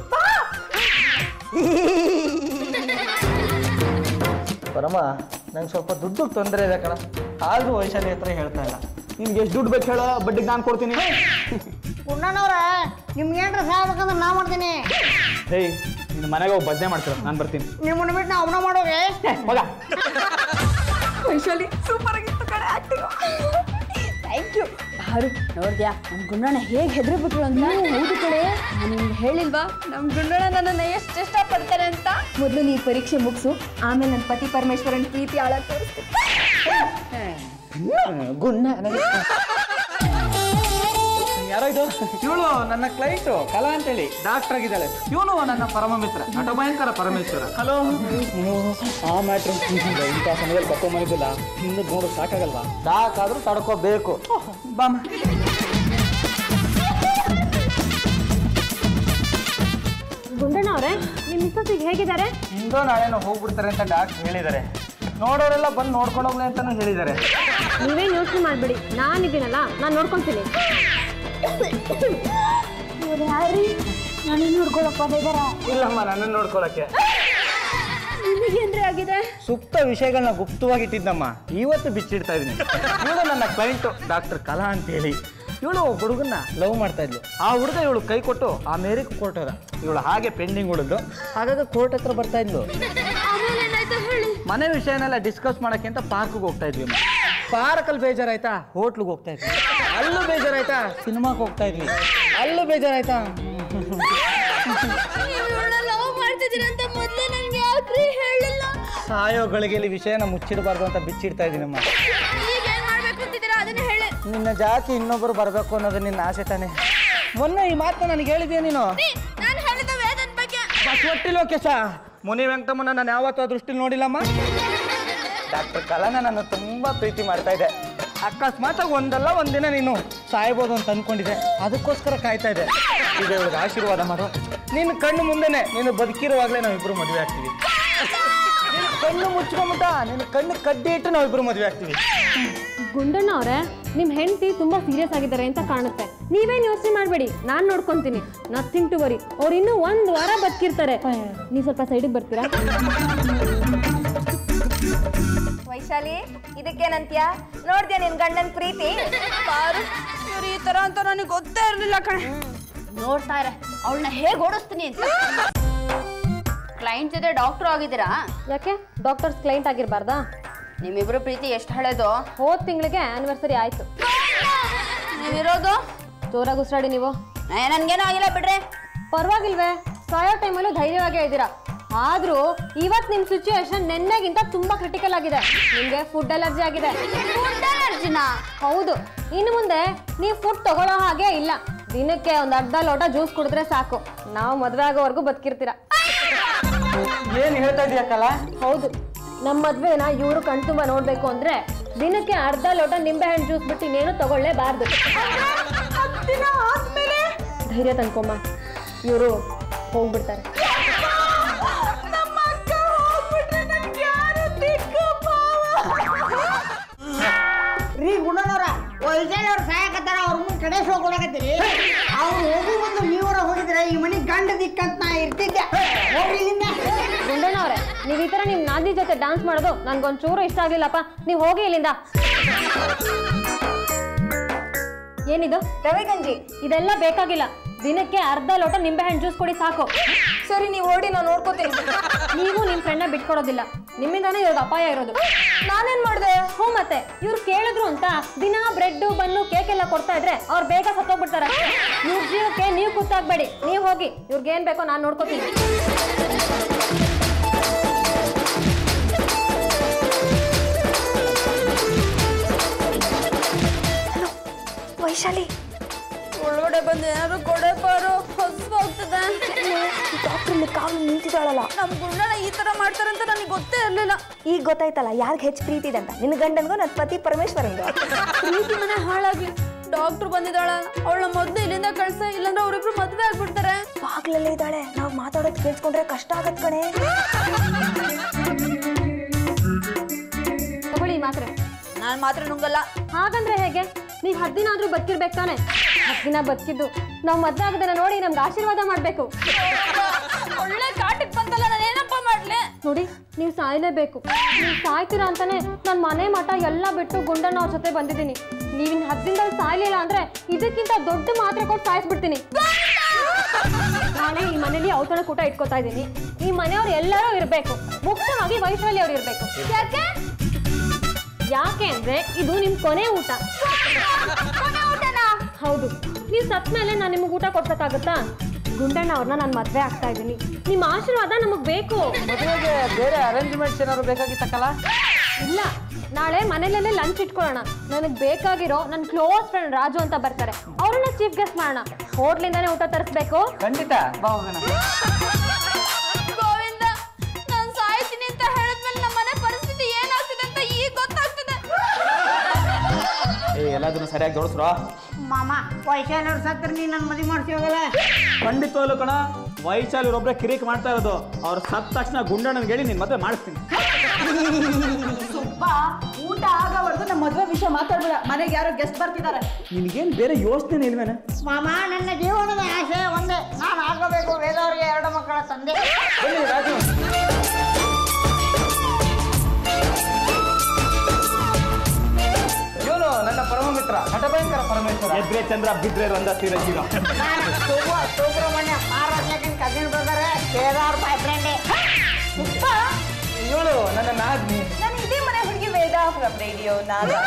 ಪರಮ ನಂಗೆ ಸ್ವಲ್ಪ ದುಡ್ಡು ತೊಂದರೆ ಇದೆ ಕಣ ಆದ್ರೂ ವೈಶಾಲಿ ಹತ್ರ ಹೇಳ್ತಾ ಇಲ್ಲ ನಿನ್ಗೆ ಎಷ್ಟು ದುಡ್ಡು ಬೇಕು ಹೇಳೋ ಬಡ್ಡಿಗೆ ನಾನು ಕೊಡ್ತೀನಿ ಗುಂಡಣ್ಣವ್ರ ನಿಮ್ಗೆ ಏನ್ರ ಸಾಯ್ಬೇಕಂದ್ರೆ ನಾ ಮಾಡ್ತೀನಿ ಹೇಯ್ ನಿನ್ನ ಮನೆಗೆ ಹೋಗಿ ಭಜನೆ ಮಾಡ್ತೀರ ನಾನು ಬರ್ತೀನಿ ನಿಮ್ಮನ್ನ ಬಿಟ್ಟು ನಾ ಅವನ ಮಾಡೋರಿ ಮಗ ವೈಶಾಲಿ ಸೂಪರ್ ಆಗಿತ್ತು ಕಡೆ ಆಕ್ಟಿಂಗ್ ಥ್ಯಾಂಕ್ ಯು ಹಾರು ನೋಡ್ದ್ಯಾ ನಮ್ಮ ಗುಂಡಣ್ಣ ಹೇಗೆ ಹೆದರಿ ಬಿಟ್ರು ಅಂತ ಹೌದು ಕಡೆ ನಾನು ನಿಮ್ಗೆ ಹೇಳಿಲ್ವಾ ನಮ್ ಗುಂಡಣ್ಣ ನನ್ನನ್ನ ಎಷ್ಟು ಇಷ್ಟಪಡ್ತಾರೆ ಅಂತ ಮೊದಲು ನೀ ಪರೀಕ್ಷೆ ಮುಗಿಸು ಆಮೇಲೆ ನನ್ನ ಪತಿ ಪರಮೇಶ್ವರನ್ ಪ್ರೀತಿ ಆಳ ತೋರಿಸ್ತೀನಿ ಗುನ್ನ ಯಾರೋ ಇದು ಇವಳು ನನ್ನ ಕ್ಲೈಂಟು ಕಲಾ ಅಂತೇಳಿ ಡಾಕ್ಟರ್ ಆಗಿದ್ದಾಳೆ ಇವನು ನನ್ನ ಪರಮ ಮಿತ್ರ ನಟ ಭಯಂಕರ ಪರಮೇಶ್ವರ ಹಲೋ ಆ ಮ್ಯಾಟ್ರ್ ಇಂಥ ಸಮಯದಲ್ಲಿ ಕರ್ಕೊಂಬಂದಿದ್ದಿಲ್ಲ ಹಿಂದೆ ನೋಡು ಸಾಕಾಗಲ್ವಾ ಸಾಕಾದ್ರೂ ತಡ್ಕೋಬೇಕು ಬಾಮ ಗುಂಡಣ್ಣ ಅವರೇ ನಿಮ್ಮ ಮಿಸ್ಸಸ್ಸಿಗೆ ಹೇಗಿದ್ದಾರೆ ಇಂದೋ ನಾಳೆನೋ ಹೋಗ್ಬಿಡ್ತಾರೆ ಅಂತ ಡಾಕ್ಟರ್ ಹೇಳಿದ್ದಾರೆ ನೋಡೋರೆಲ್ಲ ಬಂದು ನೋಡ್ಕೊಂಡು ಹೋಗ್ಲಿ ಅಂತಾನು ಹೇಳಿದ್ದಾರೆ ನೀವೇನು ಯೋಚನೆ ಮಾಡಬೇಡಿ ನಾನಿದ್ದೀನಲ್ಲ ನಾನು ನೋಡ್ಕೊತೀನಿ ಇವ್ರು ಯಾರೀ ನಾನು ನೋಡ್ಕೊಳಪ್ಪ ಇದಾರ ಇಲ್ಲಮ್ಮ ನನ್ನ ನೋಡ್ಕೊಳಕ್ಕೆ ನಿಮಗೇನ್ರಿ ಆಗಿದೆ ಸುಪ್ತ ವಿಷಯಗಳನ್ನ ಗುಪ್ತವಾಗಿ ಇಟ್ಟಿದ್ದಮ್ಮ ಇವತ್ತು ಬಿಚ್ಚಿಡ್ತಾ ಇದೀನಿ ಇವಳು ನನ್ನ ಕ್ಲೈಂಟು ಡಾಕ್ಟರ್ ಕಲಾ ಅಂತೇಳಿ ಇವಳು ಒಬ್ಬ ಹುಡುಗನ್ನ ಲವ್ ಮಾಡ್ತಾ ಇದ್ಲು ಆ ಹುಡುಗ ಇವಳು ಕೈ ಕೊಟ್ಟು ಅಮೇರಿಕ ಕೋರ್ಟ್ ಹೋದ ಇವಳು ಹಾಗೆ ಪೆಂಡಿಂಗ್ ಉಳಿದು ಹಾಗಾಗಿ ಕೋರ್ಟ್ ಹತ್ರ ಬರ್ತಾ ಇದ್ಲು ಆಮೇಲೆ ಏನಾಯ್ತು ಹೇಳಿ ಮನೆ ವಿಷಯನೆಲ್ಲ ಡಿಸ್ಕಸ್ ಮಾಡಕ್ಕೆ ಅಂತ ಪಾರ್ಕ್ಗೆ ಹೋಗ್ತಾ ಇದ್ವಿ ಪಾರ್ಕಲ್ಲಿ ಬೇಜಾರಾಯ್ತಾ ಹೋಟ್ಲಿಗೆ ಹೋಗ್ತಾ ಇದ್ವಿ ಅಲ್ಲೂ ಬೇಜಾರಾಯ್ತಾ ಸಿನಿಮಾಗೆ ಹೋಗ್ತಾ ಇದ್ವಿ ಅಲ್ಲೂ ಬೇಜಾರಾಯ್ತಾ ಲವ್ ಮಾಡ್ತಿದ್ದೀರ ಅಂತ ಮೊದಲೇ ನನಗೆ ಯಾಕ್ರಿ ಹೇಳಿಲ್ಲ ಸಾಯೋ ಗಳಿಗೆಯಲ್ಲಿ ವಿಷಯನ ಮುಚ್ಚಿಡಬಾರ್ದು ಅಂತ ಬಿಚ್ಚಿಡ್ತಾ ಇದ್ದೀನಮ್ಮ ಈಗ ಏನ್ ಮಾಡ್ಬೇಕು ಅಂತಿದ್ದೀರಾ ಅದನ್ನ ಹೇಳಿ ನಿನ್ನ ಜಾತಿ ಇನ್ನೊಬ್ಬರು ಬರಬೇಕು ಅನ್ನೋದು ನಿನ್ನ ಆಸೆ ತಾನೆ ಮೊನ್ನೆ ಈ ಮಾತನ್ನ ನನಗೆ ಹೇಳಿದ್ಯಾ ನೀನು ನಾನು ಹೇಳಿದ ವೇದನ್ ಬಗ್ಗೆ ಬಸವಟ್ಟಿ ಲೋಕೇಶ ಮುನಿ ವೆಂಕಟಮ್ಮನ ನಾನು ಯಾವತ್ತೂ ಆ ದೃಷ್ಟಿಲಿ ನೋಡಿಲ್ಲಮ್ಮ ಡಾಕ್ಟರ್ ಕಲಾನ ನಾನು ತುಂಬಾ ಪ್ರೀತಿ ಮಾಡ್ತಾ ಇದ್ದೆ ಅಕಸ್ಮಾತಾಗಿ ಒಂದಲ್ಲ ಒಂದಿನ ನೀನು ಸಾಯ್ಬೋದು ಅಂತ ಅನ್ಕೊಂಡಿದ್ದೆ ಅದಕ್ಕೋಸ್ಕರ ಕಾಯ್ತಾ ಇದ್ದೆ ಈಗ ಇವಳಿಗೆ ಆಶೀರ್ವಾದ ಮಾಡು ನಿನ್ನ ಕಣ್ಣು ಮುಂದೆನೆ ನೀನು ಬದುಕಿರುವಾಗಲೇ ನಾವಿಬ್ರು ಮದುವೆ ಆಗ್ತೀವಿ ನಿನ್ನ ಕಣ್ಣು ಮುಚ್ಕೊಂಬಿಟ್ಟ ನಿನ್ನ ಕಣ್ಣು ಕಡ್ಡಿ ಇಟ್ಟು ನಾವಿಬ್ರು ಮದುವೆ ಆಗ್ತೀವಿ ಗುಂಡಣ್ಣ ಅವರೇ ನಿಮ್ಮ ಹೆಂಡತಿ ತುಂಬಾ ಸೀರಿಯಸ್ ಆಗಿದ್ದಾರೆ ಅಂತ ಕಾಣುತ್ತೆ ನೀವೇನು ಯೋಚನೆ ಮಾಡಬೇಡಿ ನಾನು ನೋಡ್ಕೊಂತೀನಿ ನಥಿಂಗ್ ಟು ವರಿ ಅವ್ರು ಇನ್ನೂ ಒಂದು ವಾರ ಬದುಕಿರ್ತಾರೆ ನೀವು ಸ್ವಲ್ಪ ಸೈಡಿಗೆ ಬರ್ತೀರಾ ವೈಶಾಲಿ ಇದಕ್ಕೇನಂತ್ಯ ನೋಡ್ದ್ಯಾ ನಿನ್ ಗಂಡನ್ ಪ್ರೀತಿ ಪಾರು ಇವ್ರು ಈ ತರ ಅಂತ ನನಗೆ ಗೊತ್ತೇ ಇರಲಿಲ್ಲ ಕಣೆ ನೋಡ್ತಾ ಇರ ಅವಳನ್ನ ಹೇಗೆ ಓಡಿಸ್ತೀನಿ ಅಂತ ಕ್ಲೈಂಟ್ ಜೊತೆ ಡಾಕ್ಟರ್ ಆಗಿದ್ದೀರಾ ಯಾಕೆ ಡಾಕ್ಟರ್ಸ್ ಕ್ಲೈಂಟ್ ಆಗಿರಬಾರ್ದಾ ನಿಮ್ಮಿಬ್ರು ಪ್ರೀತಿ ಎಷ್ಟು ಹಳೇದು ಹೋದ ತಿಂಗಳಿಗೆ ಆನಿವರ್ಸರಿ ಆಯಿತು ನೀವಿರೋದು ಜೋರಾಗಿ ಉಸಿರಾಡಿ ನೀವು ಏ ನನ್ಗೇನೂ ಆಗಿಲ್ಲ ಬಿಡ್ರೆ ಪರವಾಗಿಲ್ವೇ ಸಾಯೋ ಟೈಮಲ್ಲೂ ಧೈರ್ಯವಾಗೇ ಇದ್ದೀರಾ ಆದ್ರೂ ಇವತ್ ನಿಮ್ ಸಿಚುಯೇಷನ್ ನೆನ್ನೆಗಿಂತ ತುಂಬಾ ಕ್ರಿಟಿಕಲ್ ಆಗಿದೆ ನಿಮ್ಗೆ ಫುಡ್ ಅಲರ್ಜಿ ಆಗಿದೆ ಫುಡ್ ಅಲರ್ಜಿನ ಹೌದು ಇನ್ನು ಮುಂದೆ ನೀವು ಫುಡ್ ತಗೊಳ್ಳೋ ಹಾಗೆ ಇಲ್ಲ ದಿನಕ್ಕೆ ಒಂದ್ ಅರ್ಧ ಲೋಟ ಜ್ಯೂಸ್ ಕುಡಿದ್ರೆ ಸಾಕು ನಾವು ಮದ್ವೆ ಆಗೋವರೆಗೂ ಬದುಕಿರ್ತೀರ ಏನ್ ಹೇಳ್ತಾ ಇದೀಯ ಕಲಾ ಹೌದು ನಮ್ಮ ಮದ್ವೆನ ಇವರು ಕಣ್ತುಂಬ ನೋಡ್ಬೇಕು ಅಂದ್ರೆ ದಿನಕ್ಕೆ ಅರ್ಧ ಲೋಟ ನಿಂಬೆ ಹಣ್ಣು ಜ್ಯೂಸ್ ಬಿಟ್ಟು ಇನ್ನೇನು ತಗೊಳ್ಳೇಬಾರ್ದು ದಿನ ಆದ್ಮೇಲೆ ಧೈರ್ಯ ತಂದ್ಕೊಮ್ಮ ಇವರು ಹೋಗ್ಬಿಡ್ತಾರೆ ನಮ್ಮ ಅಕ್ಕ ಹೋಗ್ಬಿಟ್ರೆ ನನ್ಗೆ ಯಾರು ದಿಕ್ಕು ಭಾವ ರೀ ಗುಣನವ್ರ ವೈಜಾಲಿ ಅವ್ರು ಸಾಯಕತ್ತಾರ ಅವ್ರ ಮುಂದೆ ಕಡೆ ಶೋ ಕೊಡಕತ್ತೀರಿ ಅವ್ರು ಹೋಗಿ ಬಂದು ನೀವರ ಹೋಗಿದ್ರೆ ಈ ಮನೆ ಗಂಡ ದಿಕ್ಕಂತ ನಾ ಇರ್ತಿದ್ದೆ ಹೋಗ್ರಿ ಇಲ್ಲಿಂದ ಗುಂಡಣ್ಣವ್ರೆ ನೀವ್ ಈ ತರ ನಿಮ್ ನಾದಿ ಜೊತೆ ಡಾನ್ಸ್ ಮಾಡೋದು ನನ್ಗೊಂಚೂರು ಇಷ್ಟ ಆಗ್ಲಿಲ್ಲಪ್ಪ ನೀವ್ ಹೋಗಿ ಇಲ್ಲಿಂದ ಏನಿದು ರವೆ ಗಂಜಿ ಇದೆಲ್ಲ ಬೇಕಾಗಿಲ್ಲ ದಿನಕ್ಕೆ ಅರ್ಧ ಲೋಟ ನಿಂಬೆ ಹಣ್ಣು ಜ್ಯೂಸ್ ಕೊಡಿ ಸಾಕು ಸರಿ ನೀವು ಓಡಿ ನಾನು ನೋಡ್ಕೋತೀನಿ ನೀವು ನಿಮ್ ಫ್ರೆಂಡ್ನ ಬಿಟ್ಕೊಡೋದಿಲ್ಲ ನಿಮ್ಮಿಂದಾನೇ ಇವ್ರಿಗೆ ಅಪಾಯ ಇರೋದು ನಾನೇನ್ ಮಾಡ್ದೆ ಹ್ಞೂ ಮತ್ತೆ ಇವ್ರು ಕೇಳಿದ್ರು ಅಂತ ದಿನ ಬ್ರೆಡ್ ಬನ್ನು ಕೇಕ್ ಎಲ್ಲ ಕೊಡ್ತಾ ಇದ್ರೆ ಅವ್ರು ಬೇಗ ಸತ್ತೋಗ್ಬಿಡ್ತಾರೆ ಇವ್ರ ಜೀವಕ್ಕೆ ನೀವು ಕೂತಾಗ್ಬೇಡಿ ನೀವು ಹೋಗಿ ಇವ್ರಿಗೆ ಏನ್ ಬೇಕೋ ನಾನು ನೋಡ್ಕೋತೀನಿ ವೈಶಾಲಿ ಒಳಗಡೆ ಬಂದು ಏನಾದ್ರು ಕೊಡೆ ಬಾರು ಹೊಸ್ವಾಗ್ತದೆ ಡಾಕ್ಟರ್ ಇಲ್ಲಿ ಕಾಲು ನಿಂತಿದ್ದಾಳಲ್ಲ ನಮ್ ಗುಂಡನ ಈ ತರ ಮಾಡ್ತಾರಂತ ನನಗೆ ಗೊತ್ತೇ ಇರ್ಲಿಲ್ಲ ಈಗ ಗೊತ್ತಾಯ್ತಲ್ಲ ಯಾರಿಗೆ ಹೆಚ್ಚು ಪ್ರೀತಿ ಇದೆ ಅಂತ ನಿನ್ನ ಗಂಡನ್ಗೋ ನನ್ನ ಪತಿ ಪರಮೇಶ್ವರನ್ಗೋ ಪ್ರೀತಿ ಮನೆ ಹಾಳಾಗ್ಲಿ ಡಾಕ್ಟರ್ ಬಂದಿದ್ದಾಳ ಅವಳ ಮೊದ್ಲು ಇಲ್ಲಿಂದ ಕಳ್ಸ ಇಲ್ಲಾಂದ್ರೆ ಅವ್ರಿಬ್ರು ಮದ್ವೆ ಆಗ್ಬಿಡ್ತಾರೆ ಬಾಗ್ಲಲ್ಲೇ ಇದ್ದಾಳೆ ನಾವು ಮಾತಾಡೋದು ಕೇಳಿಸ್ಕೊಂಡ್ರೆ ಕಷ್ಟ ಆಗತ್ ಕಣೆ ತಗೊಳ್ಳಿ ಈ ಮಾತ್ರೆ ನಾನ್ ಮಾತ್ರ ನುಂಗಲ್ಲ ಹಾಗಂದ್ರೆ ಹೇಗೆ ನೀವ್ ಹದ್ದಿನ ಆದ್ರೂ ಬದುಕಿರ್ಬೇಕು ತಾನೆ ಹದ್ದಿನ ಬದುಕಿದ್ದು ನಾವು ಮದ್ವೆ ಆಗದನ್ನ ನೋಡಿ ನಮ್ಗೆ ಆಶೀರ್ವಾದ ಮಾಡ್ಬೇಕು ಒಳ್ಳೆ ಕಾಟಕ್ ಬಂತಲ್ಲ ನಾನು ಏನಪ್ಪ ಮಾಡ್ಲೆ ನೋಡಿ ನೀವು ಸಾಯ್ಲೇಬೇಕು ನೀವು ಸಾಯ್ತೀರಾ ಅಂತಾನೆ ನಾನು ಮನೆ ಮಠ ಎಲ್ಲ ಬಿಟ್ಟು ಗುಂಡಣ್ಣ ಅವ್ರ ಜೊತೆ ಬಂದಿದ್ದೀನಿ ನೀವಿನ್ ಹದ್ದಿನದಲ್ಲಿ ಸಾಯ್ಲಿಲ್ಲ ಅಂದ್ರೆ ಇದಕ್ಕಿಂತ ದೊಡ್ಡ ಮಾತ್ರೆ ಕೊಟ್ಟು ಸಾಯಿಸ್ಬಿಡ್ತೀನಿ ನಾಳೆ ಈ ಮನೇಲಿ ಔತಣ ಕೂಟ ಇಟ್ಕೋತಾ ಇದ್ದೀನಿ ಈ ಮನೆಯವ್ರು ಎಲ್ಲರೂ ಇರಬೇಕು ಮುಖ್ಯವಾಗಿ ವೈಶಾಲಿ ಅವ್ರು ಇರಬೇಕು ಯಾಕೆ ಯಾಕೆ ಅಂದ್ರೆ ಇದು ನಿಮ್ ಕೊನೆ ಊಟ ಹೌದು ನೀವು ಸತ್ ಮೇಲೆ ನಾನು ನಿಮಗೆ ಊಟ ಕೊಡ್ಸಕ್ಕಾಗತ್ತಾ ಗುಂಡಣ್ಣ ಅವ್ರನ್ನ ನಾನು ಮದ್ವೆ ಆಗ್ತಾ ಇದ್ದೀನಿ ನಿಮ್ಮ ಆಶೀರ್ವಾದ ನಮಗ್ ಬೇಕು ಮದುವೆಗೆ ಬೇರೆ ಅರೇಂಜ್ಮೆಂಟ್ಸ್ ಏನಾದ್ರು ಬೇಕಾಗಿತ್ತ ಕಲಾ ಇಲ್ಲ ನಾಳೆ ಮನೇಲಲ್ಲೇ ಲಂಚ್ ಇಟ್ಕೊಳ್ಳೋಣ ನನಗೆ ಬೇಕಾಗಿರೋ ನನ್ನ ಕ್ಲೋಸ್ ಫ್ರೆಂಡ್ ರಾಜು ಅಂತ ಬರ್ತಾರೆ ಅವ್ರನ್ನ ಚೀಫ್ ಗೆಸ್ಟ್ ಮಾಡೋಣ ಹೋಟ್ಲಿಂದಾನೇ ಊಟ ತರಿಸ್ಬೇಕು ಖಂಡಿತ ಬಾ ಹೋಗೋಣ ಗೋವಿಂದ ನಾನ್ ಸಾಯ್ತೀನಿ ಅಂತ ಹೇಳಿದ್ಮೇಲೆ ನಮ್ಮ ಮನೆ ಪರಿಸ್ಥಿತಿ ಏನಾಗ್ತಿದೆ ಅಂತ ಈಗ ಗೊತ್ತಾಗ್ತಿದೆ ಏ ಎಲ್ಲದನ್ನು ಸರಿಯಾಗಿ ಜೋಡಿಸ್ರೋ ಮಾಮ ವೈಶಾಲಿ ಅವ್ರು ಸತ್ರ ನೀ ನನ್ನ ಮದುವೆ ಮಾಡ್ಸಿ ಹೋಗಲ್ಲ ಖಂಡಿತವಾಗ್ಲು ಕಣ ವೈಶಾಲಿ ಒಬ್ಬರೇ ಕಿರಿಕ್ ಮಾಡ್ತಾ ಇರೋದು ಅವ್ರು ಸತ್ತ ತಕ್ಷಣ ಗುಂಡಣ್ಣನಿಗೆ ಹೇಳಿ ನಿನ್ ಮದುವೆ ಮಾಡಿಸ್ತೀನಿ ಬಾ ಊಟ ಆಗೋವರೆಗೂ ನಮ್ಮ ಮದುವೆ ವಿಷಯ ಮಾತಾಡ್ಬೇಡ ಮನೆಗೆ ಯಾರೋ ಗೆಸ್ಟ್ ಬರ್ತಿದ್ದಾರೆ ನಿನ್ಗೇನ್ ಬೇರೆ ಯೋಚನೆ ಇಲ್ವೇನೆ ಮಾಮ ನನ್ನ ಜೀವನದ ಆಸೆ ಒಂದೇ ನಾನು ಆಗಬೇಕು ವೇದವ್ರಿಗೆ ಎರಡು ಮಕ್ಕಳ ತಂದೆ ಬನ್ನಿ ರಾಜು ಇವನು ನನ್ನ ಪರಮ ಮಿತ್ರ ನಟಭಯಂಕರ ಪರಮೇಶ್ವರ ಎದ್ರೆ ಚಂದ್ರ ಬಿದ್ರೆ ರಂದ ತೀರ ಜೀವ ನಾನು ಸುಬ್ಬ ಸುಬ್ರಹ್ಮಣ್ಯ ಮಹಾರಾಜನ cousin brother Kedar boyfriend ಇವಳು ನನ್ನ ನಾದ್ನಿ ನಾನು ಇದೇ ಮನೆ ಹುಡುಗಿ ವೇದ ಫ್ರಮ್ ರೇಡಿಯೋ ನಾನು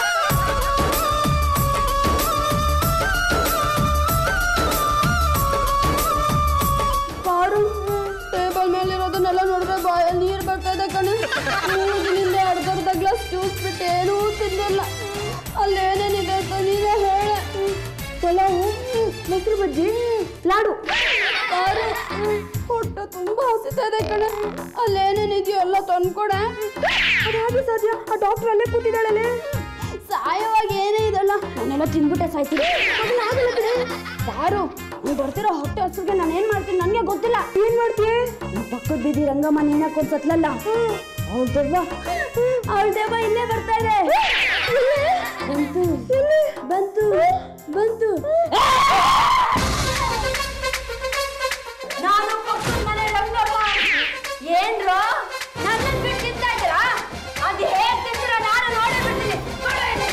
ಪಾರು ಟೇಬಲ್ ಮೇಲಿರೋದನ್ನೆಲ್ಲ ನೋಡಿದ್ರೆ ಬಾಯಲ್ಲಿ ನೀರು ಬರ್ತಾ ಇದೆ ಕಣೆ ಮೂರು ದಿನದಿಂದ ಅರ್ಧ ಅರ್ಧ ಗ್ಲಾಸ್ ಜ್ಯೂಸ್ ಬಿಟ್ಟು ಏನೂ ತಿಂದಿಲ್ಲ ಅಲ್ಲೇನೇನಿದೆ ಅಂತ ನೀನೇ ಹೇಳೆ ಪಲಾವು ಮೊಸರು ಬಜ್ಜಿ ಲಾಡು ಪಾರು ಹೊಟ್ಟೆ ತುಂಬಾ ಹಸಿತಾ ಇದೆ ಕಣೆ ಅಲ್ಲೇನೇನಿದೆಯೋ ಎಲ್ಲ ತಂದ್ಕೊಡೆ ಅದಾಗಿ ಸಾಧ್ಯ ಆ ಡಾಕ್ಟರ್ ಅಲ್ಲೇ ಕೂತಿದ್ದಾಳಲ್ಲೇ ಸಾಯೋವಾಗ ಏನೇ ಇದಲ್ಲ ನಾನೆಲ್ಲ ತಿಂದ್ಬಿಟ್ಟೆ ಸಾಯ್ತೀನಿ ಅದನ್ನ ಆಗಲ್ಲ ಕಣೆ ಬಾರು ನೀವ್ ಬರ್ತಿರೋ ಹೊಟ್ಟೆ ಹಸುಗೆ ನಾನು ಏನ್ ಮಾಡ್ತೀನಿ ನನ್ಗೆ ಗೊತ್ತಿಲ್ಲ ಏನ್ ಮಾಡ್ತೀಯ ಪಕ್ಕದ ಬೀದಿ ರಂಗಮ್ಮ ನೀನಕ್ ಒಂದ್ಸತ್ಲಲ್ಲ ಅವಳ ದೆವ್ವ ಅವಳ ದೆವ್ವ ಇಲ್ಲೇ ಬರ್ತಾ ಇದೆ ಬಂತು ಬಂತು ಬಂತು ನಾನು ಪಕ್ಕದ ಮನೆ ರಂಗಮ್ಮ ಏನ್ರೋ ನನ್ನನ್ ಬಿಟ್ಟು ತಿಂತಾ ಇದ್ದೀರಾ ಅದು ಹೇಗ್ ತಿಂತೀರಾ ನಾನು ನೋಡೇ ಬಿಡ್ತೀನಿ ಕೊಡು ಇಲ್ಲಿ.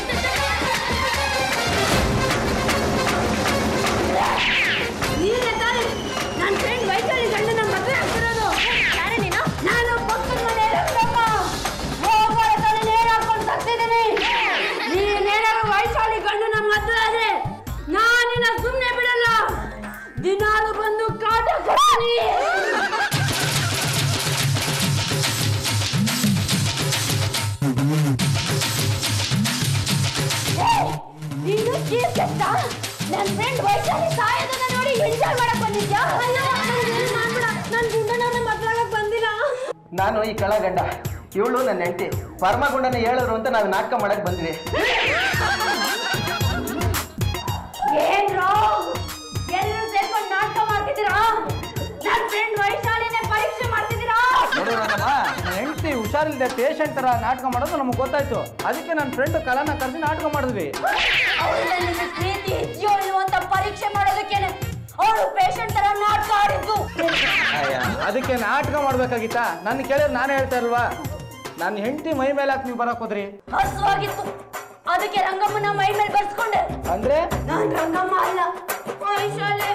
ನೀನೇ ತಾನೇ ನನ್ನ ಫ್ರೆಂಡ್ ವೈಶಾಲಿ ಗಂಡನ ಮದುವೆ ಆಗ್ತಿರೋದು ಯಾರೇ ನೀನು ನಾನು ಪಕ್ಕದ ಮನೆ ರಂಗಮ್ಮ ಹೋಗೋಳ ತಲೆ ನೇರ ಹಾಕೊಂಡು ಸತ್ತಿದ್ದೀನಿ ನೀನೇನಾದ್ರು ವೈಶಾಲಿ ಗಂಡನ ಮದುವೆ ಆದ್ರೆ ನಾನಿನ್ನ ಸುಮ್ಮನೆ ಬಿಡಲ್ಲ ಫ್ರೆಂಡ್ ವೈಶಾಲಿ ಸಾಯೋದನ್ನ ನೋಡಿ ಎಂಜಾಯ್ ಮಾಡಕ್ ಬಂದಿದ್ಯಾ ನಾನು ಗುಂಡನವ್ರನ್ನ ಮದ್ವಾಗಕ್ ಬಂದಿಲ್ಲ ನಾನು ಈ ಕಳ ಗಂಡ ಇವಳು ನನ್ನ ಹೆಂಡತಿ ಪರಮಗುಂಡನ ಹೇಳಿದ್ರು ಅಂತ ನಾವು ನಾಟಕ ಮಾಡಕ್ ಬಂದ್ವಿ ಏನ್ರೋ ಎಲ್ಲರೂ ಸೇರ್ಕೊಂಡು ನಾಟಕ ಮಾಡ್ತಿದ್ದೀರಾ ನನ್ನ ಫ್ರೆಂಡ್ ವೈಶಾಲಿನೇ ಪರೀಕ್ಷೆ ಮಾಡ್ತಿದ್ದೀರಾ ನೋಡು ನೋಡಮ್ಮ ನನ್ನ ಹೆಂಡತಿ ಹುಷಾರಿಲ್ಲದೆ ಪೇಷಂಟ್ ತರ ನಾಟಕ ಮಾಡೋದು ನಮಗೆ ಗೊತ್ತಾಯ್ತು ಅದಕ್ಕೆ ನನ್ನ ಫ್ರೆಂಡ್ ಕಲಾನ ಕರೆಸಿ ನಾಟಕ ಮಾಡಿದ್ವಿ ಅವಳ ನಿಮಗೆ ಪ್ರೀತಿ ಇದೆಯೋ ಇಲ್ವೋ ಅಂತ ಪರೀಕ್ಷೆ ಮಾಡೋದಕ್ಕೇನೆ ಅವಳು ಪೇಷಂಟ್ ತರ ನಾಟಕ ಆಡಿದ್ದು ಅದಕ್ಕೆ ನಾಟಕ ಮಾಡ್ಬೇಕಾಗಿತ್ತಾ ನನ್ನ ಕೇಳಿದ್ರೆ ನಾನೇ ಹೇಳ್ತಾ ಇಲ್ವಾ ನನ್ನ ಹೆಂಡತಿ ಮೈ ಮೇಲೆ ಹಾಕಿ ನೀವು ಬರಕ್ ಹೋದ್ರಿ ಹಸುವಾಗಿತ್ತು ಅದಕ್ಕೆ ರಂಗಮ್ಮನ ಮೈ ಮೇಲೆ ಬರ್ಸ್ಕೊಂಡೆ ಅಂದ್ರೆ ನಾನ್ ರಂಗಮ್ಮ ಅಲ್ಲ ವೈಶಾಲಿ